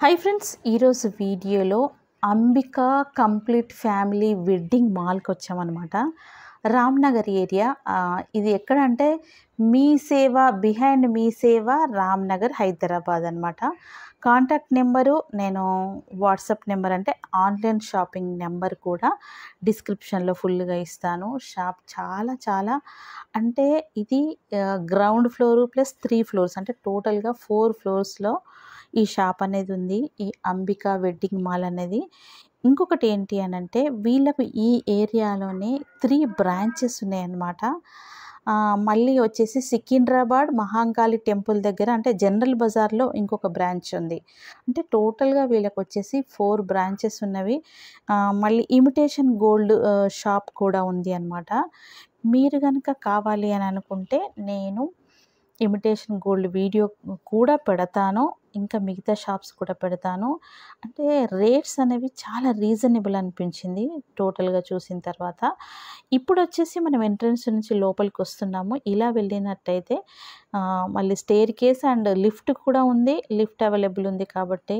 Hi friends ఈరోజు వీడియోలో Ambika complete family wedding మాల్కి వచ్చామన్నమాట రామ్నగర్ ఏరియా ఆ, ఇది ఎక్కడ అంటే మీ సేవ బిహైండ్ మీ సేవ రామ్నగర్ హైదరాబాద్ అనమాట కాంటాక్ట్ నెంబరు నేను వాట్సాప్ నెంబర్ అంటే ఆన్లైన్ షాపింగ్ నెంబర్ కూడా డిస్క్రిప్షన్లో ఫుల్గా ఇస్తాను షాప్ చాలా చాలా అంటే ఇది ground floor plus three floors అంటే టోటల్గా ఫోర్ ఫ్లోర్స్లో ఈ షాప్ అనేది ఉంది ఈ అంబికా వెడ్డింగ్ మాల్ అనేది ఇంకొకటి ఏంటి అని అంటే వీళ్ళకు ఈ ఏరియాలోనే త్రీ బ్రాంచెస్ ఉన్నాయన్నమాట ఆ, మళ్ళీ వచ్చేసి సికింద్రాబాద్ మహాంకాళి టెంపుల్ దగ్గర అంటే జనరల్ బజార్లో ఇంకొక బ్రాంచ్ ఉంది అంటే టోటల్గా వీళ్ళకి వచ్చేసి ఫోర్ బ్రాంచెస్ ఉన్నవి ఆ, మళ్ళీ ఇమిటేషన్ గోల్డ్ షాప్ కూడా ఉంది అనమాట మీరు కనుక కావాలి అని అనుకుంటే నేను ఇమిటేషన్ గోల్డ్ వీడియో కూడా పెడతాను ఇంకా మిగతా షాప్స్ కూడా పెడతాను అంటే రేట్స్ అనేవి చాలా రీజనబుల్ అనిపించింది టోటల్గా చూసిన తర్వాత ఇప్పుడు వచ్చేసి మనం ఎంట్రన్స్ నుంచి లోపలికి వస్తున్నాము ఇలా వెళ్ళినట్టయితే ఆ, మళ్ళీ స్టేర్ కేస్ అండ్ లిఫ్ట్ కూడా ఉంది లిఫ్ట్ అవైలబుల్ ఉంది కాబట్టి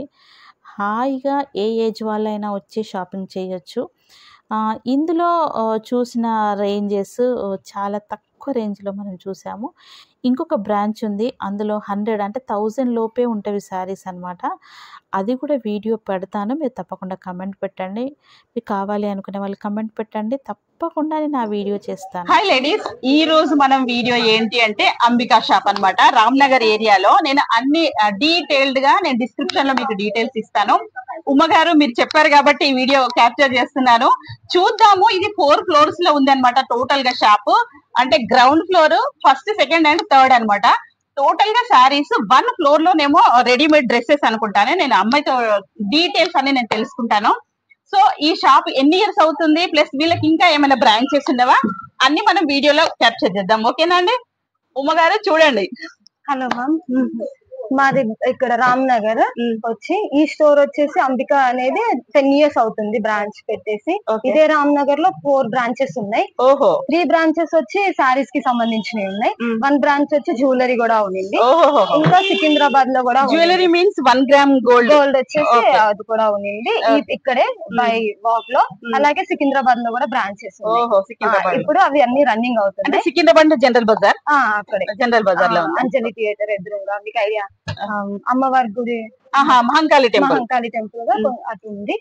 హాయిగా ఏ ఏజ్ వాళ్ళైనా వచ్చి షాపింగ్ చేయొచ్చు ఆ, ఇందులో ఆ, చూసిన రేంజెస్ చాలా తక్కువ రేంజ్లో మనం చూసాము ఇంకొక బ్రాంచ్ ఉంది అందులో హండ్రెడ్ అంటే థౌజండ్ లోపే ఉంటవి శారీస్ అనమాట అది కూడా వీడియో పెడతాను మీరు తప్పకుండా కమెంట్ పెట్టండి మీకు కావాలి అనుకునే వాళ్ళు కమెంట్ పెట్టండి తప్పకుండా నేను ఆ వీడియో చేస్తాను హాయ్ లేడీస్ ఈ రోజు మనం వీడియో ఏంటి అంటే అంబికా షాప్ అన్నమాట రామ్నగర్ ఏరియాలో నేను అన్ని డీటెయిల్డ్ గా నేను డిస్క్రిప్షన్ లో మీకు డీటెయిల్స్ ఇస్తాను ఉమ్మ గారు మీరు చెప్పారు కాబట్టి ఈ వీడియో క్యాప్చర్ చేస్తున్నాను చూద్దాము ఇది ఫోర్ ఫ్లోర్స్ లో ఉంది అనమాట టోటల్ గా షాప్ అంటే ground floor first second and third అన్నమాట టోటల్ గా శారీస్ వన్ ఫ్లోర్ లోనేమో రెడీమేడ్ డ్రెస్సెస్ అనుకుంటాను నేను అమ్మాయితో డీటెయిల్స్ అన్ని నేను తెలుసుకుంటాను సో ఈ షాప్ ఎన్ని ఇయర్స్ అవుతుంది ప్లస్ వీళ్ళకి ఇంకా ఏమైనా బ్రాంచెస్ ఉన్నవా అన్ని మనం వీడియోలో క్యాప్చర్ చేద్దాం ఓకేనా అండి ఉమ్మగారు చూడండి హలో మ్యామ్ మాది ఇక్కడ రామ్ నగర్ వచ్చి ఈ స్టోర్ వచ్చేసి అంబిక అనేది టెన్ ఇయర్స్ అవుతుంది బ్రాంచ్ పెట్టేసి Okay. ఇదే రామ్ నగర్ లో ఫోర్ బ్రాంచెస్ ఉన్నాయి ఓహో త్రీ బ్రాంచెస్ వచ్చి సారీస్ కి సంబంధించినవి ఉన్నాయి Mm. వన్ బ్రాంచ్ వచ్చి జ్యువెలరీ కూడా ఉంది ఓహో ఇంకా సికింద్రాబాద్ లో కూడా jewellery means one gram gold gold వచ్చేసి Okay. అది కూడా ఉంది Okay. ఇక్కడే బై వాక్ లో అలాగే సికింద్రాబాద్ లో కూడా బ్రాంచెస్ ఉన్నాయి ఓహో ఆ, సికింద్రాబాద్ ఇప్పుడు అవి అన్ని రన్నింగ్ అంటే అవుతున్నాయి సికింద్రాబాద్ జనరల్ బజార్ ఆ, అక్కడే జనరల్ బజార్ లో ఆ, ఉంది అంజలి థియేటర్ ఎదురుగా మీకు ఐడియా అమ్మవారి గుడి ఆహా మహంకాళి టెంపుల్ మహంకాళి టెంపుల్ గా కొ- అటు ఉంది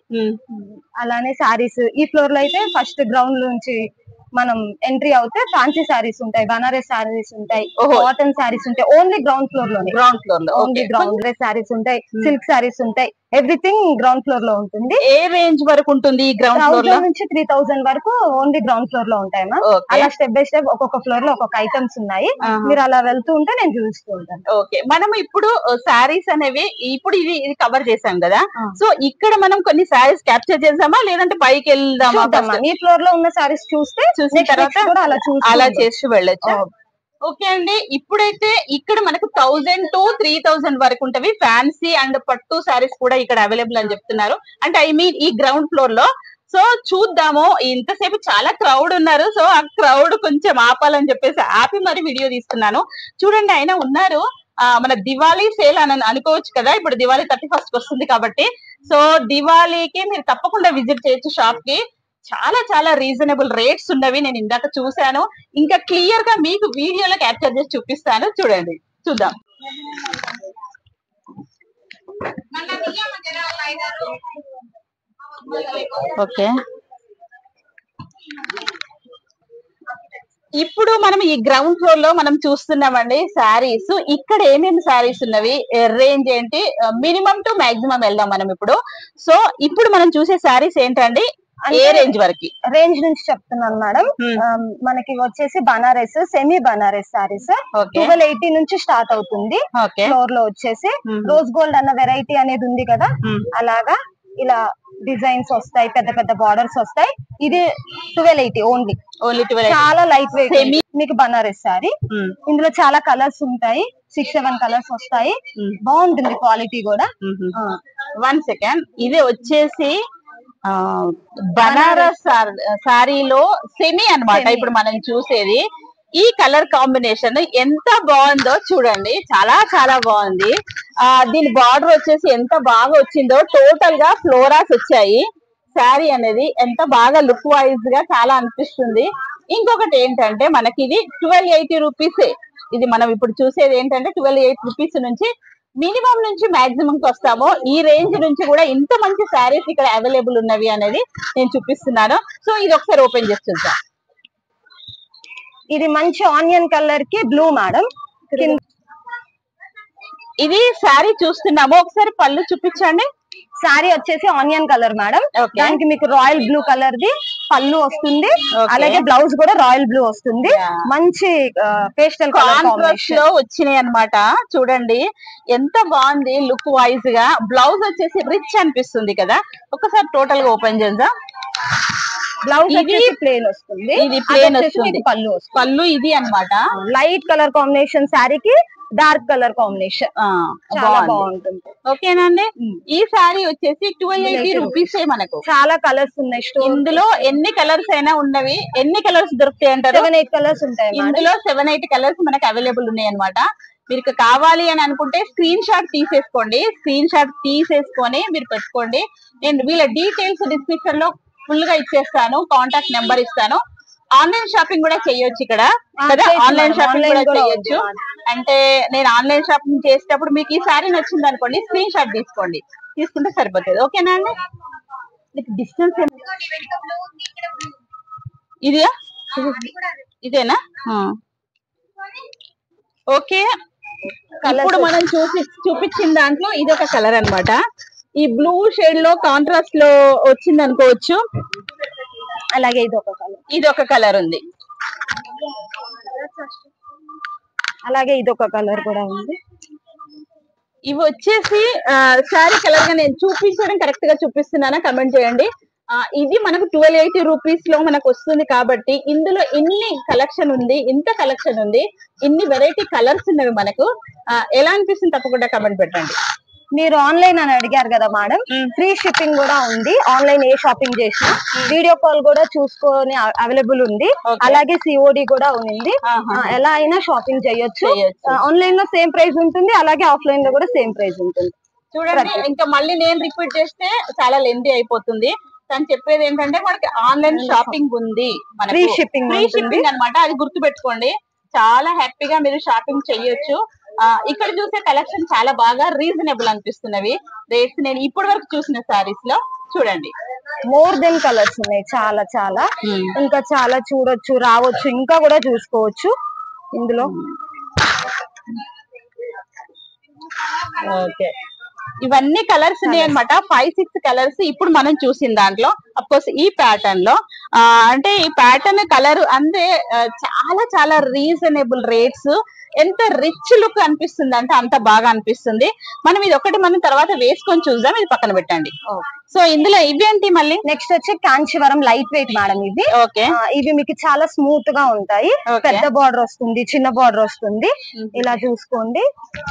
అలానే సారీస్ ఈ ఫ్లోర్ లో అయితే ఫస్ట్ గ్రౌండ్ నుంచి మనం ఎంట్రీ అవుతే ఫ్యాన్సీ సారీస్ ఉంటాయి బనారస్ సారీస్ ఉంటాయి ఓహో. కాటన్ సారీస్ ఉంటాయి ఓన్లీ గ్రౌండ్ ఫ్లోర్ లోనే గ్రౌండ్ ఫ్లోర్ లో ఓన్లీ okay. గ్రౌండ్ సారీస్ ఉంటాయి సిల్క్ సారీస్ ఉంటాయి ఎవ్రీథింగ్ గ్రౌండ్ ఫ్లోర్ లో ఉంటుంది ఏ రేంజ్ వరకు ఉంటుంది ఈ గ్రౌండ్ ఫ్లోర్ లో థౌసండ్ నుంచి త్రీ థౌసండ్ వరకు ఓన్లీ గ్రౌండ్ ఫ్లోర్ లో ఉంటాయి మ్యామ్ ఓకే అలా స్టెప్ బై స్టెప్ ఒక్కొక్క ఫ్లోర్ లో ఒక్కొక్క ఐటమ్స్ ఉన్నాయి ఆహా. మీరు అలా వెళ్తూ ఉంటే నేను చూస్తూ ఉంటాను ఓకే మనం ఇప్పుడు శారీస్ అనేవి ఇప్పుడు ఇది ఇది కవర్ చేసాం కదా ఆ. సో ఇక్కడ మనం కొన్ని శారీస్ క్యాప్చర్ చేద్దామా లేదంటే పైకి వెళ్దామా చూద్దాం first? మ్యామ్. ఈ ఫ్లోర్ లో ఉన్న సారీస్ చూస్తే చూసిన next తర్వాత next కూడా అలా చూస్తూ అలా ఉండొచ్చు. చేసి వెళ్ళొచ్చు ఓకే అండి ఇప్పుడైతే ఇక్కడ మనకు థౌజండ్ టు త్రీ థౌజండ్ వరకు ఉంటవి ఫ్యాన్సీ అండ్ పట్టు శారీస్ కూడా ఇక్కడ అవైలబుల్ అని చెప్తున్నారు అంటే ఐ మీన్ ఈ గ్రౌండ్ ఫ్లోర్ లో సో చూద్దాము ఇంతసేపు చాలా క్రౌడ్ ఉన్నారు సో ఆ క్రౌడ్ కొంచెం ఆపాలని చెప్పేసి ఆపి మరి వీడియో తీస్తున్నాను చూడండి ఆయన ఉన్నారు ఆ మన దివాళీ సేల్ అని అనుకోవచ్చు కదా ఇప్పుడు దివాళీ థర్టీ ఫస్ట్ వస్తుంది కాబట్టి సో దివాళీకి మీరు తప్పకుండా విజిట్ చేయొచ్చు షాప్ కి చాలా చాలా రీజనబుల్ రేట్స్ ఉన్నవి నేను ఇందాక చూశాను ఇంకా క్లియర్ గా మీకు వీడియోలో క్యాప్చర్ చేసి చూపిస్తాను చూడండి చూద్దాం ఓకే ఇప్పుడు మనం ఈ గ్రౌండ్ ఫ్లోర్ లో మనం చూస్తున్నామండి శారీస్ ఇక్కడ ఏమేమి శారీస్ ఉన్నవి రేంజ్ ఏంటి మినిమం టు మాక్సిమం వెళ్దాం మనం ఇప్పుడు సో ఇప్పుడు మనం చూసే శారీస్ ఏంటండి ఏ అంటే- రేంజ్ వరకు రేంజ్ నుంచి చెప్తున్నాను మేడం Hmm. ఆ, మనకి వచ్చేసి Banaras semi Banaras saris okay twelve eighty నుంచి స్టార్ట్ అవుతుంది ఓకే ఫ్లోర్ లో వచ్చేసి Hmm. రోజ్ గోల్డ్ అన్న వెరైటీ అనేది ఉంది కదా Hmm. అలాగా ఇలా డిజైన్స్ వస్తాయి పెద్ద పెద్ద బార్డర్స్ వస్తాయి ఇది twelve eighty only only twelve చాలా లైట్ వెయిట్ Semi- మీకు బనారస్ సారీ ఇందులో చాలా కలర్స్ ఉంటాయి సిక్స్ సెవెన్ కలర్స్ వస్తాయి బాగుంటుంది క్వాలిటీ కూడా ఆ, వన్ సెకండ్ ఇది వచ్చేసి ఆ, బనారస్ సార్- సారీలో సెమీ అన్నమాట Semi. ఇప్పుడు మనం చూసేది ఈ కలర్ కాంబినేషన్ ఎంత బాగుందో చూడండి చాలా చాలా బాగుంది ఆ దీని బార్డర్ వచ్చేసి ఎంత బాగా వచ్చిందో టోటల్ గా ఫ్లోరాస్ వచ్చాయి శారీ అనేది ఎంత బాగా లుక్ వైజ్ గా చాలా అనిపిస్తుంది ఇంకొకటి ఏంటంటే మనకి ఇది ట్వెల్వ్ ఎయిటీ రూపీస్ ఇది మనం ఇప్పుడు చూసేది ఏంటంటే ట్వెల్వ్ ఎయిట్ రూపీస్ నుంచి మినిమం నుంచి మాక్సిమం కి వస్తామో ఈ రేంజ్ నుంచి కూడా ఇంత మంచి శారీస్ ఇక్కడ అవైలబుల్ ఉన్నవి అనేది నేను చూపిస్తున్నాను సో ఇది ఒకసారి ఓపెన్ చేసి చూద్దాం ఇది మంచి ఆనియన్ కలర్ కి బ్లూ మేడం కింద ఇది శారీ చూస్తున్నాము ఒకసారి పళ్ళు చూపించండి శారీ వచ్చేసి ఆనియన్ కలర్ మేడం Okay. దానికి మీకు రాయల్ బ్లూ కలర్ ది పళ్ళు వస్తుంది Okay. అలాగే బ్లౌజ్ కూడా రాయల్ బ్లూ వస్తుంది Yeah. మంచి పేస్టల్ కలర్ కాంట్రాస్ట్ కాంబినేషన్ లో వచ్చినాయి అన్నమాట చూడండి ఎంత బాగుంది లుక్ వైజ్ గా బ్లౌజ్ వచ్చేసి రిచ్ అనిపిస్తుంది కదా ఒకసారి టోటల్ గా ఓపెన్ చేద్దాం బ్లౌజ్ ఇది- వచ్చేసి ప్లేన్ వస్తుంది ఇది అది plain వచ్చేసి వస్తుంది. మీకు పళ్ళు వస్తుంది పళ్ళు ఇది అన్నమాట లైట్ కలర్ కాంబినేషన్ శారీకి డార్క్ కలర్ కాంబినేషన్ ఆ, చాలా బాగుంది బాగుంటుంది ఓకేనండి ఉమ్. ఈ సారీ వచ్చేసి ట్వెల్వ్ ఎయిటీ 280 రూపీస్ మనకు చాలా కలర్స్ ఉన్నాయి స్టోర్ ఇందులో ఎన్ని కలర్స్ అయినా ఉన్నవి ఎన్ని కలర్స్ దొరుకుతాయి అంటారు సెవెన్ ఎయిట్ కలర్స్ ఉంటాయి మేడం ఇందులో సెవెన్ ఎయిట్ కలర్స్ మనకు అవైలబుల్ ఉన్నాయి అనమాట మీకు కావాలి అని అనుకుంటే స్క్రీన్ షాట్ తీసేసుకోండి స్క్రీన్ షాట్ తీసేసుకొని మీరు పెట్టుకోండి నేను వీళ్ళ డీటెయిల్స్ డిస్క్రిప్షన్ లో ఫుల్ గా ఇచ్చేస్తాను కాంటాక్ట్ నెంబర్ ఇస్తాను ఆన్లైన్ షాపింగ్ కూడా చేయొచ్చు ఇక్కడ ఆ, కదా చేయొచ్చు ఆన్లైన్ మేడం. షాపింగ్ Online కూడా కూడా చేయొచ్చు ఉంది. అంటే నేను ఆన్లైన్ షాపింగ్ చేసేటప్పుడు మీకు ఈ సారీ నచ్చింది అనుకోండి స్క్రీన్ షాట్ తీసుకోండి తీసుకుంటే సరిపోతుంది ఓకేనా అండి మీకు డిస్టెన్స్ ఇదియా ఇదేనా ఆ. ఓకే ఇప్పుడు మనం చూపి చూపించిన దాంట్లో ఇది ఒక కలర్ అన్నమాట ఈ బ్లూ షేడ్ లో కాంట్రాస్ట్ లో వచ్చింది అనుకోవచ్చు అలాగే ఇది ఒక కలర్ ఇది ఒక కలర్ ఉంది అలాగే ఇది ఒక కలర్ కూడా ఉంది ఇవి వచ్చేసి శారీ కలర్ గా నేను చూపించడం కరెక్ట్ గా చూపిస్తున్నానా కమెంట్ చేయండి ఆ, ఇది మనకు ట్వెల్వ్ ఎయిటీ రూపీస్ లో మనకు వస్తుంది కాబట్టి ఇందులో ఇన్ని కలెక్షన్ ఉంది ఇంత కలెక్షన్ ఉంది ఇన్ని వెరైటీ కలర్స్ ఉన్నవి మనకు ఆ, ఎలా అనిపిస్తుంది తప్పకుండా కమెంట్ పెట్టండి మీరు ఆన్లైన్ అని అడిగారు కదా మేడం మ్మ్. ఫ్రీ షిప్పింగ్ కూడా ఉంది ఆన్లైన్ ఏ షాపింగ్ చేసినా వీడియో కాల్ కూడా చూసుకొని అవైలబుల్ ఉంది Okay. అలాగే సిఓడి కూడా ఉంది ఆహా. ఆ, ఎలా అయినా షాపింగ్ చేయొచ్చు చేయొచ్చు. ఆన్లైన్ లో సేమ్ ప్రైస్ ఉంటుంది అలాగే ఆఫ్లైన్ లో కూడా సేమ్ ప్రైస్ ఉంటుంది చూడండి ఇంకా మళ్ళీ నేను రిపీట్ చేస్తే చాలా లెంది అయిపోతుంది తను చెప్పేది ఏంటంటే మనకి ఆన్లైన్ షాపింగ్ ఉంది ఫ్రీ షిప్పింగ్ ఫ్రీ ఉంటుంది షిప్పింగ్ అన్నమాట అది గుర్తు పెట్టుకోండి చాలా హ్యాపీగా మీరు షాపింగ్ చెయ్యొచ్చు ఆ, ఇక్కడ చూసే కలెక్షన్ చాలా బాగా రీజనబుల్ అనిపిస్తున్నవి రేట్స్ నేను ఇప్పటి వరకు చూసిన సారీస్ లో చూడండి మోర్ దెన్ కలర్స్ ఉన్నాయి చాలా చాలా ఇంకా చాలా చూడొచ్చు రావచ్చు ఇంకా కూడా చూసుకోవచ్చు ఇందులో ఓకే ఇవన్నీ కలర్స్ ఉన్నాయి అనమాట ఫైవ్ సిక్స్ కలర్స్ ఇప్పుడు మనం చూసిన దాంట్లో అఫ్ కోర్స్ ఈ ప్యాటర్న్ లో ఆ, అంటే ఈ ప్యాటర్న్ కలర్ అంటే ఆ, చాలా చాలా రీజనబుల్ రేట్స్ ఎంత రిచ్ లుక్ అనిపిస్తుంది అంటే అంత బాగా అనిపిస్తుంది మనం ఇది ఒకటి మనం తర్వాత వేసుకొని చూద్దాం ఇది పక్కన పెట్టండి సో ఇందులో ఇవేంటి మళ్ళీ నెక్స్ట్ వచ్చి కాంచీవరం లైట్ వెయిట్ మేడం ఇది ఓకే ఆ, ఇవి మీకు చాలా స్మూత్ గా ఉంటాయి Okay. పెద్ద బార్డర్ వస్తుంది చిన్న బార్డర్ వస్తుంది ఇలా చూసుకోండి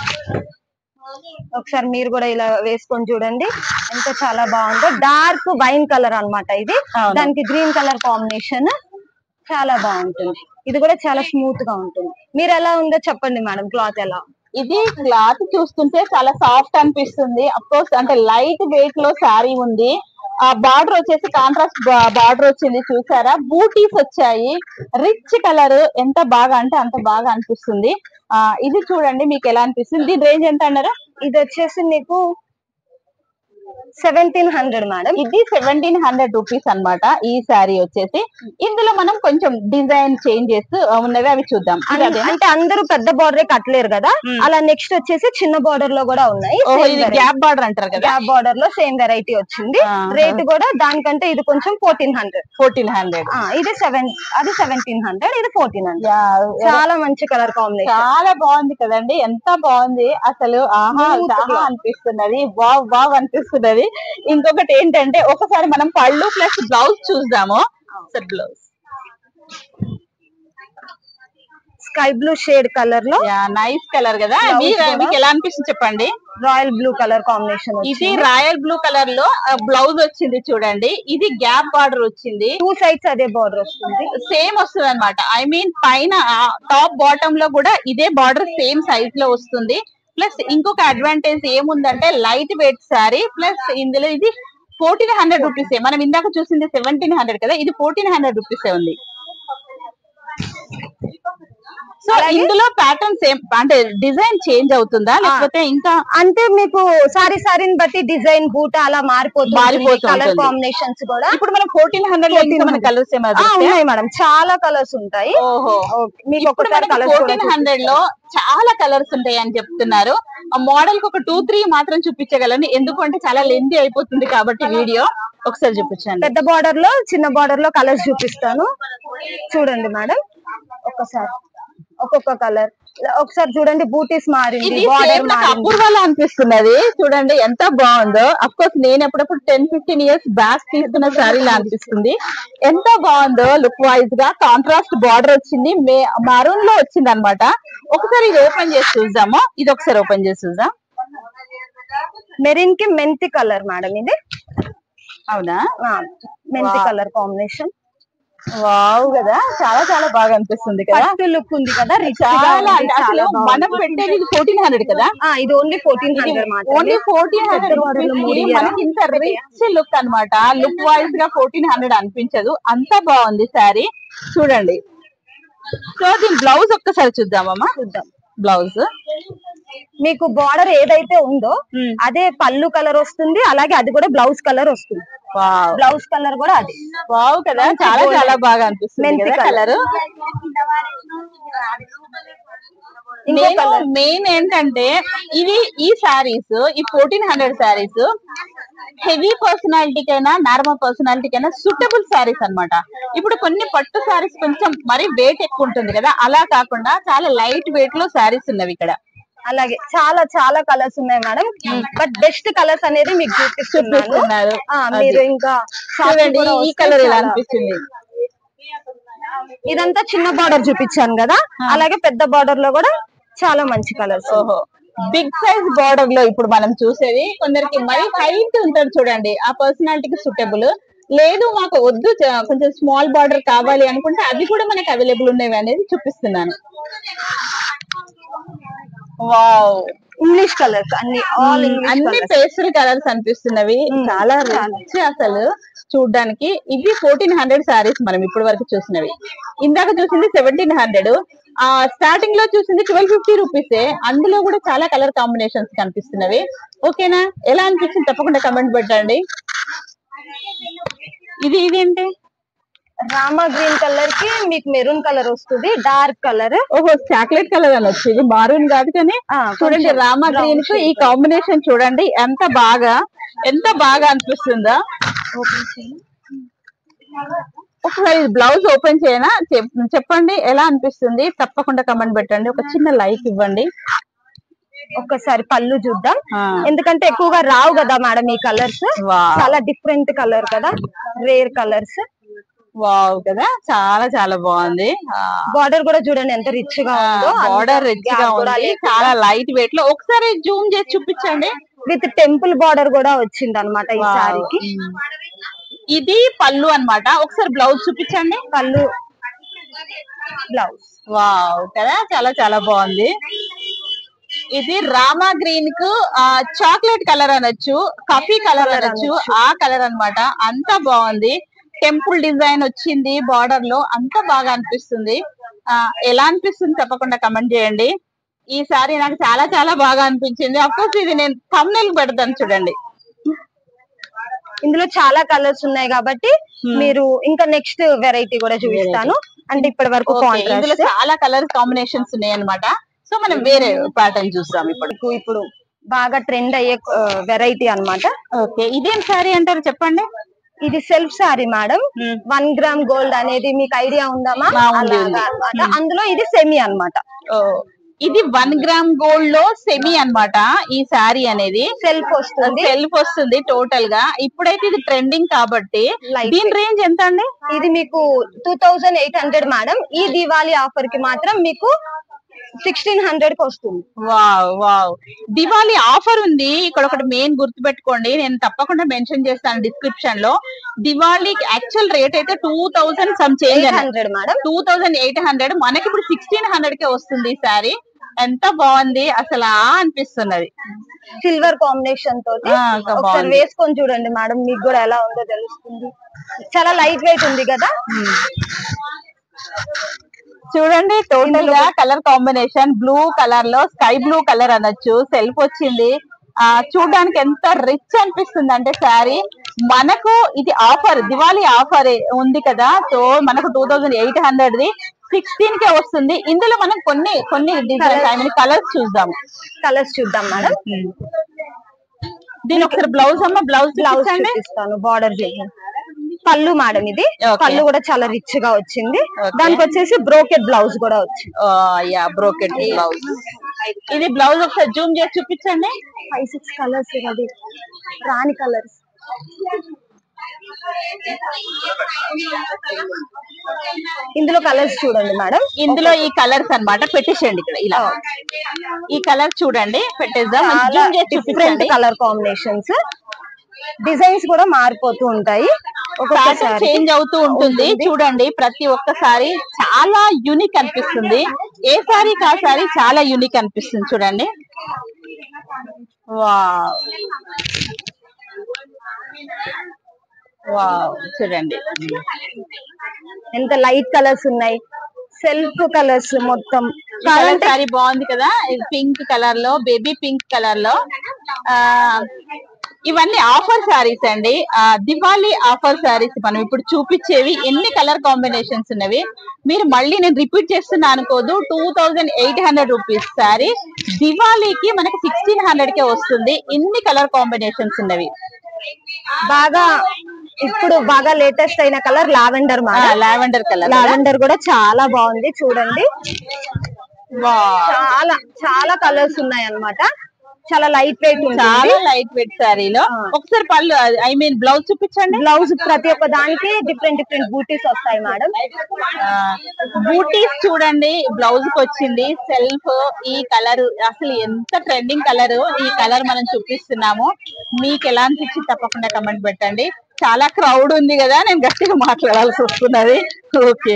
ఒకసారి మీరు కూడా ఇలా వేసుకొని చూడండి ఎంత చాలా బాగుందో డార్క్ వైన్ కలర్ అన్నమాట ఇది అవును. దానికి గ్రీన్ కలర్ కాంబినేషన్ చాలా బాగుంటుంది ఇది కూడా చాలా స్మూత్ గా ఉంటుంది మీరు ఎలా ఉందో చెప్పండి మేడం క్లాత్ ఎలా ఇది క్లాత్ చూస్తుంటే చాలా సాఫ్ట్ అనిపిస్తుంది అఫ్ కోర్స్ అంటే లైట్ వెయిట్ లో శారీ ఉంది ఆ బార్డర్ వచ్చేసి కాంట్రాస్ట్ బార్డర్ వచ్చింది చూసారా బూటీస్ వచ్చాయి రిచ్ కలర్ ఎంత బాగా అంటే అంత బాగా అనిపిస్తుంది ఆ ఇది చూడండి మీకు ఎలా అనిపిస్తుంది దీని రేంజ్ ఎంత అన్నారు ఇది వచ్చేసి మీకు సెవెంటీన్ హండ్రెడ్ మేడం ఇది సెవెంటీన్ హండ్రెడ్ రూపీస్ అన్నమాట ఈ శారీ వచ్చేసి ఇందులో మనం కొంచెం డిజైన్ చేంజెస్ ఉన్నవి అవి చూద్దాం ఇది అదేనా? అంటే అందరూ పెద్ద బార్డర్ కట్టలేరు కదా మ్మ్. అలా నెక్స్ట్ వచ్చేసి చిన్న బార్డర్ లో కూడా ఉన్నాయి ఓహో ఇది గ్యాప్ బార్డర్ అంటారు కదా గ్యాప్ బార్డర్ లో సేమ్ వెరైటీ వచ్చింది ఆహా. రేట్ కూడా దానికంటే ఇది కొంచెం ఫోర్టీన్ హండ్రెడ్ ఫోర్టీన్ హండ్రెడ్ ఇది సెవెన్ అది సెవెంటీన్ హండ్రెడ్ ఇది ఫోర్టీన్ హండ్రెడ్ చాలా మంచి కలర్ కాంబినేషన్ చాలా బాగుంది కదండి ఎంత బాగుంది అసలు ఆహా Smooth ఆహా గా. అనిపిస్తున్నది వావ్ వావ్ అనిపిస్తున్నది ఇంకొకటి ఏంటంటే ఒకసారి మనం పళ్ళు ప్లస్ బ్లౌజ్ చూద్దాము sir blouse sky blue shade colour లో నైస్ కలర్ కదా Blouse మీరు- కూడా. మీకు ఎలా అనిపిస్తుంది చెప్పండి రాయల్ బ్లూ కలర్ కాంబినేషన్ ఇది రాయల్ బ్లూ కలర్ లో బ్లౌజ్ వచ్చింది చూడండి ఇది గ్యాప్ బార్డర్ వచ్చింది టూ సైడ్స్ అదే బార్డర్ వస్తుంది సేమ్ వస్తుంది అనమాట ఐ మీన్ పైన టాప్ బాటమ్ లో కూడా ఇదే బార్డర్ సేమ్ సైజ్ లో వస్తుంది ప్లస్ ఇంకొక అడ్వాంటేజ్ ఏముందంటే లైట్ వెయిట్ సారీ ప్లస్ ఇందులో ఇది ఫోర్టీన్ హండ్రెడ్ రూపీస్ మనం ఇందాక చూసింది సెవెంటీన్ హండ్రెడ్ కదా ఇది ఫోర్టీన్ హండ్రెడ్ రూపీస్ ఉంది సో ఇందులో ప్యాటర్న్ సేమ్ అంటే డిజైన్ చేంజ్ అవుతుందా లేకపోతే ఇంకా అంటే మీకు సారీ సారీని బట్టి డిజైన్ బూట అలా మారిపోతుంది మారిపోతూ కలర్ ఉంటుంది. కాంబినేషన్స్ కూడా ఇప్పుడు మనం ఫోర్టీన్ హండ్రెడ్ లో ఇంకా మన కలర్స్ ఆ, ఏమైనా ఉన్నాయి మేడం చాలా కలర్స్ ఉంటాయి ఓహో Okay. మీకు ఇప్పుడు ఒకసారి కలర్స్ ఫోర్టీన్ హండ్రెడ్ లో చాలా కలర్స్ ఉంటాయి అని చెప్తున్నారు ఆ మోడల్ కి ఒక టూ త్రీ మాత్రం చూపించగలను ఎందుకంటే చాలా లెంది అయిపోతుంది కాబట్టి వీడియో ఒకసారి చూపించండి పెద్ద బార్డర్ లో చిన్న బార్డర్ లో కలర్స్ చూపిస్తాను చూడండి మేడం ఒక్కసారి ఒక్కొక్క కలర్ ఒకసారి చూడండి బూటీస్ మారింది ఇది బార్డర్ సేమ్ నాకు మారింది అపూర్వాలా అనిపిస్తున్నది చూడండి ఎంత బాగుందో అఫ్ కోర్స్ నేను ఎప్పుడప్పుడు టెన్ ఫిఫ్టీన్ ఇయర్స్ బ్యాక్ తీసుకున్న శారీలా అనిపిస్తుంది ఎంత బాగుందో లుక్ వైజ్ గా కాంట్రాస్ట్ బార్డర్ వచ్చింది మే మరూన్ లో వచ్చింది అనమాట ఒకసారి ఇది ఓపెన్ చేసి చూద్దాము ఇది ఒకసారి ఓపెన్ చేసి చూద్దాం మెరిన్ కి మెంతి కలర్ మేడం ఇది అవునా ఆ, మెంతి Wow. కలర్ కాంబినేషన్ వావ్ కదా చాలా చాలా బాగా అనిపిస్తుంది కదా ఫస్ట్ లుక్ ఉంది కదా రిచ్ గా చాలా ఉంది, అంటే చాలా అసలు బాగుంది. మనం పెట్టేది ఇది ఫోర్టీన్ హండ్రెడ్ కదా ఆ, ఇది ఓన్లీ ఫోర్టీన్ హండ్రెడ్ మాత్రమే ఓన్లీ ఫోర్టీన్ పెద్ద హండ్రెడ్ border లో మూడు ఇయ్యరా? మనకి ఇంత రిచ్ లుక్ అన్నమాట లుక్ వైజ్ గా ఫోర్టీన్ హండ్రెడ్ అనిపించదు అంత బాగుంది శారీ చూడండి సో దీని బ్లౌజ్ ఒక్కసారి చూద్దామమ్మా చూద్దాం బ్లౌజ్ మీకు బార్డర్ ఏదైతే ఉందో అదే పళ్ళు కలర్ వస్తుంది అలాగే అది కూడా బ్లౌజ్ కలర్ వస్తుంది వావ్ బ్లౌజ్ కలర్ కూడా అది వావ్ కదా చాలా చాలా బాగా అనిపిస్తుంది మెంతి కదా colour. కలర్ ఇంకో నేను కలర్ మెయిన్ ఏంటంటే ఇది ఈ శారీస్ ఈ ఫోర్టీన్ హండ్రెడ్ శారీస్ హెవీ పర్సనాలిటీకైనా నార్మల్ పర్సనాలిటీకైనా సూటబుల్ శారీస్ అన్నమాట ఇప్పుడు కొన్ని పట్టు శారీస్ కొంచెం మరి వెయిట్ ఎక్కువ ఉంటుంది కదా అలా కాకుండా చాలా లైట్ వెయిట్ లో శారీస్ ఉన్నవి ఇక్కడ అలాగే చాలా చాలా కలర్స్ ఉన్నాయి మేడం బట్ బెస్ట్ కలర్స్ అనేది మీకు చూపిస్తున్నాను చూపిస్తున్నారు ఆ, మీరు ఇంకా shopping చూడండి కూడా ఈ వస్తే కలర్ ఎలా చాలా- అనిపిస్తుంది ఇదంతా చిన్న బార్డర్ చూపించాను కదా అలాగే పెద్ద బార్డర్ లో కూడా చాలా మంచి కలర్స్ ఓహో బిగ్ సైజ్ బార్డర్ లో ఇప్పుడు మనం చూసేది కొందరికి మరీ హైట్ ఉంటారు చూడండి ఆ పర్సనాలిటీకి సూటబుల్ లేదు మాకు వద్దు చ- కొంచెం స్మాల్ బార్డర్ కావాలి అనుకుంటే అవి కూడా మనకి అవైలబుల్ ఉన్నవి అనేది చూపిస్తున్నాను వావ్ ఇంగ్లీష్ కలర్స్ అన్ని ఆల్ అన్ని ఇంగ్లీష్ పేస్టల్ కలర్స్ అనిపిస్తున్నవి చాలా రిచ్ అసలు చూడడానికి ఇవి ఫోర్టీన్ హండ్రెడ్ సారీస్ మనం ఇప్పటి వరకు చూసినవి ఇందాక చూసింది సెవెంటీన్ హండ్రెడ్ ఆ స్టార్టింగ్ లో చూసింది ట్వెల్వ్ ఫిఫ్టీ రూపీసే అందులో కూడా చాలా కలర్ కాంబినేషన్స్ కనిపిస్తున్నవి ఓకేనా ఎలా అనిపించింది తప్పకుండా కమెంట్ పెట్టండి ఇది ఇదేంటి రామా గ్రీన్ కలర్ కి మీకు మెరూన్ కలర్ వస్తుంది డార్క్ కలర్ ఓహో చాక్లెట్ కలర్ అని వచ్చింది మారూన్ కాదు కానీ చూడండి రామా గ్రీన్ కు ఈ కాంబినేషన్ చూడండి ఎంత బాగా ఎంత బాగా అనిపిస్తుందా ఒకసారి బ్లౌజ్ ఓపెన్ చేయనా చెప్- చెప్పండి ఎలా అనిపిస్తుంది తప్పకుండా కమెంట్ పెట్టండి ఒక చిన్న లైక్ ఇవ్వండి ఒక్కసారి పళ్ళు చూద్దాం ఆ. ఎందుకంటే ఎక్కువగా రావు కదా మేడం ఈ కలర్స్ వావ్. చాలా డిఫరెంట్ కలర్ కదా రేర్ కలర్స్ వావ్ కదా చాలా చాలా బాగుంది బార్డర్ కూడా చూడండి ఎంత రిచ్ గా ఉందో బార్డర్ రిచ్ గా ఉంది చాలా లైట్ వెయిట్ లో ఒకసారి జూమ్ చేసి చూపించండి విత్ టెంపుల్ బార్డర్ కూడా వచ్చింది అనమాట ఈ వావ్. సారీకి ఇది పళ్ళు అన్నమాట ఒకసారి బ్లౌజ్ చూపించండి పళ్ళు బ్లౌజ్ వావ్ కదా చాలా చాలా బాగుంది ఇది రామా గ్రీన్ కు చాక్లెట్ కలర్ అనొచ్చు కాఫీ కలర్ అనొచ్చు ఆ కలర్ అన్నమాట అంత బాగుంది టెంపుల్ డిజైన్ వచ్చింది బార్డర్ లో అంత బాగా అనిపిస్తుంది ఆ ఎలా అనిపిస్తుంది తప్పకుండా కమెంట్ చేయండి ఈ సారీ నాకు చాలా చాలా బాగా అనిపించింది అఫ్కోర్స్ ఇది నేను thumbnail కి పెడతాను చూడండి ఇందులో చాలా కలర్స్ ఉన్నాయి కాబట్టి మీరు ఇంకా నెక్స్ట్ వెరైటీ కూడా చూపిస్తాను అంటే ఇప్పటి వరకు Okay, ఇందులో కాంట్రాస్ట్ చాలా కలర్ కాంబినేషన్స్ ఉన్నాయి అన్నమాట సో మనం వేరే ప్యాటర్న్ చూస్తాం ఇప్పుడు ఇప్పుడు బాగా ట్రెండ్ అయ్యే వెరైటీ అన్నమాట ఓకే ఇదేం సారీ అంటారు చెప్పండి ఇది self sari madam Hmm. One gram gold అనేది మీకు ఐడియా ఉందామా ఆ, ఉంది, ఉంది. అలాగా అన్నమాట అందులో ఇది సెమీ అన్నమాట ఓ ఇది వన్ గ్రామ్ గోల్డ్ లో సెమీ అన్నమాట ఈ శారీ అనేది సెల్ఫ్ వస్తుంది సెల్ఫ్ వస్తుంది టోటల్ గా ఇప్పుడైతే ఇది ట్రెండింగ్ కాబట్టి Light దీని రేంజ్ ఎంత అండి ఇది మీకు two thousand eight hundred madam ఈ దివాళీ ఆఫర్ కి మాత్రం మీకు సిక్స్టీన్ హండ్రెడ్ కి వస్తుంది వావ్ వావ్ దివాళీ ఆఫర్ ఉంది ఇక్కడ ఒకటి మెయిన్ గుర్తు పెట్టుకోండి నేను తప్పకుండా మెన్షన్ చేస్తాను డిస్క్రిప్షన్ లో దివాళీ యాక్చువల్ రేట్ అయితే two thousand some change eight hundred madam two thousand eight hundred మనకి ఇప్పుడు సిక్స్టీన్ హండ్రెడ్ కే వస్తుంది ఈ సారీ ఎంత బాగుంది అసలు ఆ అనిపిస్తున్నది సిల్వర్ కాంబినేషన్ తోటి ఆ, ఇంకా ఒకసారి బాగుంది. వేసుకొని చూడండి మేడం మీకు కూడా ఎలా ఉందో తెలుస్తుంది చాలా లైట్ వెయిట్ ఉంది కదా చూడండి టోటల్ గా కలర్ కాంబినేషన్ బ్లూ కలర్ లో స్కై బ్లూ కలర్ అనొచ్చు సెల్ఫ్ వచ్చింది ఆ చూడడానికి ఎంత రిచ్ అనిపిస్తుంది అంటే శారీ మనకు ఇది ఆఫర్ దివాళీ ఆఫర్ ఉంది కదా సో మనకు two thousand eight hundred the sixteen K వస్తుంది ఇందులో మనం కొన్ని కొన్ని డిజైన్స్ ఐ మీన్ కలర్స్ చూద్దాం కలర్స్ చూద్దాం మేడం దీని ఒకసారి బ్లౌజ్ అమ్మ బ్లౌజ్ బ్లౌజ్ బ్లౌజ్ చూపిస్తాను బార్డర్ చూడండి పళ్ళు మేడం ఇది Okay. పళ్ళు కూడా చాలా రిచ్ గా వచ్చింది Okay. దానికి వచ్చేసి బ్రోకెట్ బ్లౌజ్ కూడా వచ్చింది యా బ్రోకెట్ బ్లౌజ్ ఇది బ్లౌజ్ ఒకసారి జూమ్ చేసి చూపించండి ఫైవ్ సిక్స్ కలర్స్ అది రాని కలర్స్ ఇందులో కలర్స్ చూడండి మేడం ఇందులో ఈ కలర్స్ అన్నమాట పెట్టేసేయండి ఇక్కడ ఇలా ఈ కలర్ చూడండి పెట్టేద్దాం చాలా జూమ్ చేసి డిఫరెంట్ చూపించండి కలర్ కాంబినేషన్స్ డిజైన్స్ కూడా మారిపోతూ ఉంటాయి ప్యాటర్న్ ఒక్కొక్కసారి చేంజ్ అవుతూ ఉంటుంది చూడండి ప్రతి ఒక్కసారి చాలా యూనిక్ అనిపిస్తుంది ఏ సారీ కా సారీ చాలా యూనిక్ అనిపిస్తుంది చూడండి వావ్ వావ్ చూడండి ఎంత లైట్ కలర్స్ ఉన్నాయి సెల్ఫ్ కలర్స్ మొత్తం ఈ కలర్ సారీ బాగుంది కదా పింక్ కలర్ లో బేబీ పింక్ కలర్ లో ఆ ఇవన్నీ ఆఫర్ సారీస్ అండి ఆ, దివాళీ ఆఫర్ సారీస్ మనం ఇప్పుడు చూపించేవి ఎన్ని కలర్ కాంబినేషన్స్ ఉన్నవి మీరు మళ్ళీ నేను రిపీట్ చేస్తున్నా అనుకోదు two thousand eight hundred rupees sari దివాళీకి మనకి సిక్స్టీన్ హండ్రెడ్ కే వస్తుంది ఇన్ని కలర్ కాంబినేషన్స్ ఉన్నవి బాగా ఇప్పుడు బాగా లేటెస్ట్ అయిన colour lavender madam lavender colour lavender కూడా చాలా బాగుంది చూడండి చాలా చాలా కలర్స్ ఉన్నాయి అన్నమాట చాలా లైట్ వెయిట్ ఉంటుంది చాలా లైట్ వెయిట్ సారీలో ఒకసారి పళ్ళు ఐ మీన్ బ్లౌజ్ చూపించండి బ్లౌజ్ ప్రతి ఒక్క దానికి డిఫరెంట్ డిఫరెంట్ బూటీస్ వస్తాయి మేడం బూటీస్ చూడండి బ్లౌజ్ కి వచ్చింది సెల్ఫ్ ఈ కలర్ అసలు ఎంత ట్రెండింగ్ కలర్ ఈ కలర్ మనం చూపిస్తున్నాము మీకు ఎలా అనిపించి తప్పకుండా కమెంట్ పెట్టండి చాలా క్రౌడ్ ఉంది కదా నేను గట్టిగా మాట్లాడాల్సి వస్తున్నది ఓకే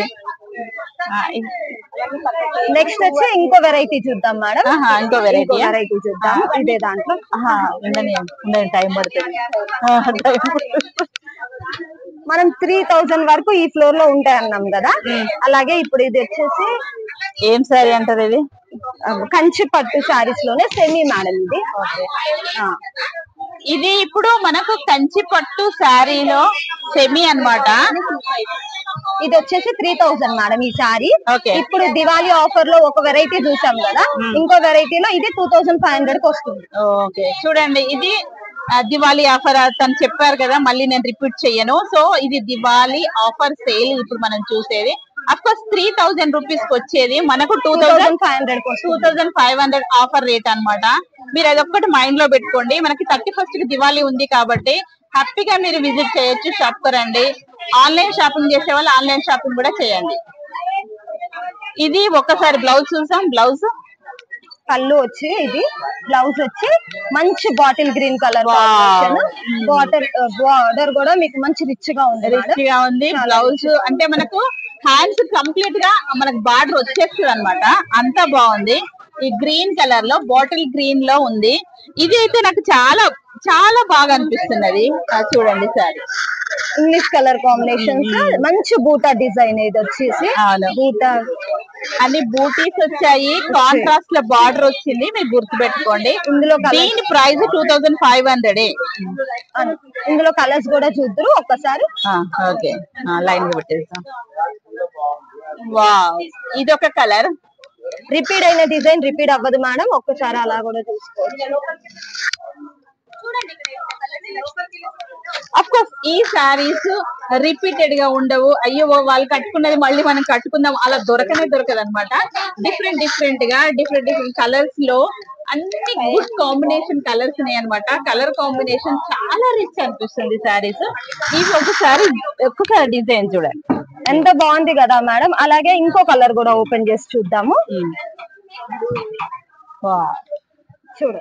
నెక్స్ట్ నెక్స్ట్ వచ్చి ఇంకో వెరైటీ చూద్దాం మేడం ఆహా, ఇంకో variety ఆ? వెరైటీ చూద్దాం ఇదే దాంట్లో ఉండని ఉండని టైం పడుతుంది ఆ, time పడుతుంది. మనం త్రీ థౌజండ్ వరకు ఈ ఫ్లోర్ లో ఉంటాయి అన్నాం కదా అలాగే ఇప్పుడు ఇది వచ్చేసి ఏం సారీ అంటారు ఇది ఆ, కంచి పట్టు శారీస్ లోనే సెమీ మేడం ఇది ఆ, ఇది ఇప్పుడు మనకు కంచి పట్టు శారీలో సెమీ అన్నమాట ఇది వచ్చేసి త్రీ థౌజండ్ మేడం ఈ శారీ ఓకే ఇప్పుడు దివాళీ ఆఫర్ లో ఒక వెరైటీ చూసాం కదా ఇంకో వెరైటీలో ఇది టూ థౌజండ్ ఫైవ్ హండ్రెడ్ కి వస్తుంది ఓకే చూడండి ఇది ఆ, దివాళీ ఆఫర్ తను చెప్పారు కదా మళ్ళీ నేను రిపీట్ చెయ్యను సో ఇది దివాళీ ఆఫర్ సేల్ ఇప్పుడు మనం చూసేది of course three thousand rupees కి వచ్చేది మనకు two two thousand thousand five hundred కి టూ వస్తుంది thousand five hundred offer rate అన్నమాట మీరు అదొక్కటి మైండ్ లో పెట్టుకోండి మనకి థర్టీ ఫస్ట్ కి దివాళీ ఉంది కాబట్టి హ్యాపీగా మీరు విజిట్ చేయొచ్చు షాప్ కు రండి ఆన్లైన్ షాపింగ్ చేసే వాళ్ళు ఆన్లైన్ షాపింగ్ కూడా చేయండి ఇది ఒక్కసారి బ్లౌజ్ చూసాం బ్లౌజ్ పళ్ళు వచ్చి ఇది బ్లౌజ్ వచ్చి మంచి bottle green colour Wow. Bottle border కూడా మీకు మంచి రిచ్ గా ఉంది మేడం రిచ్ గా ఉంది బ్లౌజ్ అంటే మనకు హ్యాండ్స్ కంప్లీట్ గా మనకు బార్డర్ వచ్చేస్తుంది అనమాట అంతా బాగుంది ఈ గ్రీన్ కలర్ లో బాటిల్ గ్రీన్ లో ఉంది ఇది అయితే నాకు చాలా చాలా బాగా అనిపిస్తున్నది ఆ, చూడండి సార్ ఇంగ్లీష్ కలర్ కాంబినేషన్స్ మంచి బూటా డిజైన్ ఇది వచ్చేసి అవును బూటా అన్ని బూటీస్ వచ్చాయి కాంట్రాస్ట్ లో బార్డర్ వచ్చింది మీరు గుర్తు పెట్టుకోండి ఇందులో కలర్ దీని price two thousand five hundred ఇందులో కలర్స్ కూడా చూద్దరు ఒక్కసారి ఓకే లైన్ పెట్టేస్తాం వా ఇది ఒక కలర్ రిపీట్ అయిన డిజైన్ రిపీట్ అవ్వదు మేడం ఒక్కసారి అలా కూడా చూసుకోవచ్చు అఫ్ కోర్స్ ఈ శారీస్ రిపీటెడ్ గా ఉండవు అయ్యో వాళ్ళు కట్టుకున్నది మళ్ళీ మనం కట్టుకుందాం అలా దొరకనే దొరకదు అనమాట డిఫరెంట్ డిఫరెంట్ గా డిఫరెంట్ డిఫరెంట్ కలర్స్ లో అన్ని గుడ్ కాంబినేషన్ కలర్స్ ఉన్నాయి అనమాట కలర్ కాంబినేషన్ చాలా రిచ్ అనిపిస్తుంది శారీస్ ఇవి ఒకసారి ఒక్కసారి డిజైన్ చూడండి ఎంత బాగుంది కదా మేడం అలాగే ఇంకో కలర్ కూడా ఓపెన్ చేసి చూద్దాము చూడు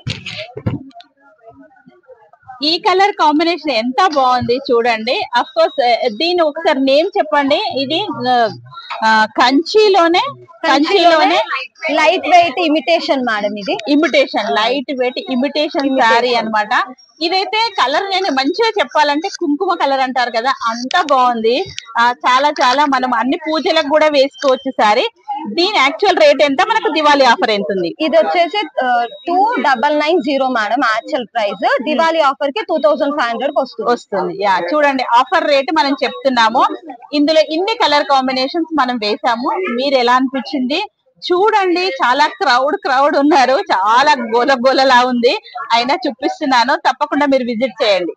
ఈ కలర్ కాంబినేషన్ ఎంత బాగుంది చూడండి అఫ్ కోర్స్ దీని ఒకసారి నేమ్ చెప్పండి ఇది ఆ, కంచిలోనే కంచిలోనే లైట్ వెయిట్ ఇమిటేషన్ మేడం ఇది imitation light weight imitation sari అన్నమాట ఇదైతే కలర్ నేను మంచిగా చెప్పాలంటే కుంకుమ కలర్ అంటారు కదా అంత బాగుంది ఆ, చాలా చాలా మనం అన్ని పూజలకు కూడా వేసుకోవచ్చు శారీ దీని యాక్చువల్ రేట్ ఎంత మనకు దివాళీ ఆఫర్ ఎంత ఉంది ఇది వచ్చేసి two double nine zero madam actual price Diwali offer కి టూ థౌసండ్ ఫైవ్ హండ్రెడ్ వస్తుంది వస్తుంది యా చూడండి ఆఫర్ రేట్ మనం చెప్తున్నాము ఇందులో ఇన్ని కలర్ కాంబినేషన్స్ మనం వేసాము మీరు ఎలా అనిపించింది చూడండి చాలా క్రౌడ్ క్రౌడ్ ఉన్నారు చాలా గోల గోలలా ఉంది అయినా చూపిస్తున్నాను తప్పకుండా మీరు విజిట్ చేయండి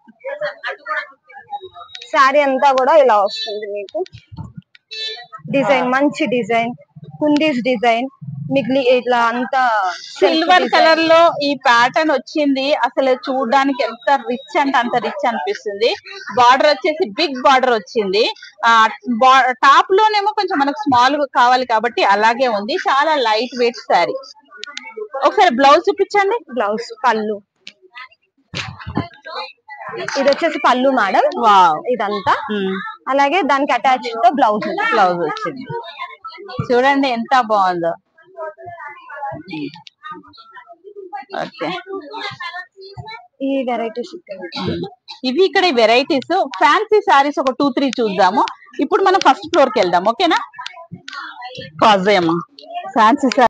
శారీ అంతా కూడా ఇలా వస్తుంది మీకు డిజైన్ మంచి డిజైన్ కుందీస్ డిజైన్ మిగిలి ఇట్లా అంతా సిల్వర్ కలర్ లో ఈ ప్యాటర్న్ వచ్చింది అసలు చూడడానికి ఎంత రిచ్ అంటే అంత రిచ్ అనిపిస్తుంది బార్డర్ వచ్చేసి బిగ్ బార్డర్ వచ్చింది ఆ టాప్ లోనేమో కొంచెం మనకు స్మాల్ కావాలి కాబట్టి అలాగే ఉంది చాలా లైట్ వెయిట్ శారీ ఒకసారి బ్లౌజ్ చూపించండి బ్లౌజ్ పళ్ళు ఇది వచ్చేసి పళ్ళు మేడం వావ్ ఇదంతా అలాగే దానికి అటాచ్ తో బ్లౌజ్ బ్లౌజ్ వచ్చింది చూడండి ఎంత బాగుందో ఓకే ఈ వెరైటీస్ ఇవి ఇక్కడ వెరైటీస్ ఫ్యాన్సీ సారీస్ ఒక టూ త్రీ చూద్దాము ఇప్పుడు మనం ఫస్ట్ ఫ్లోర్ కి వెళ్దాం ఓకేనా కాజేమా ఫ్యాన్సీ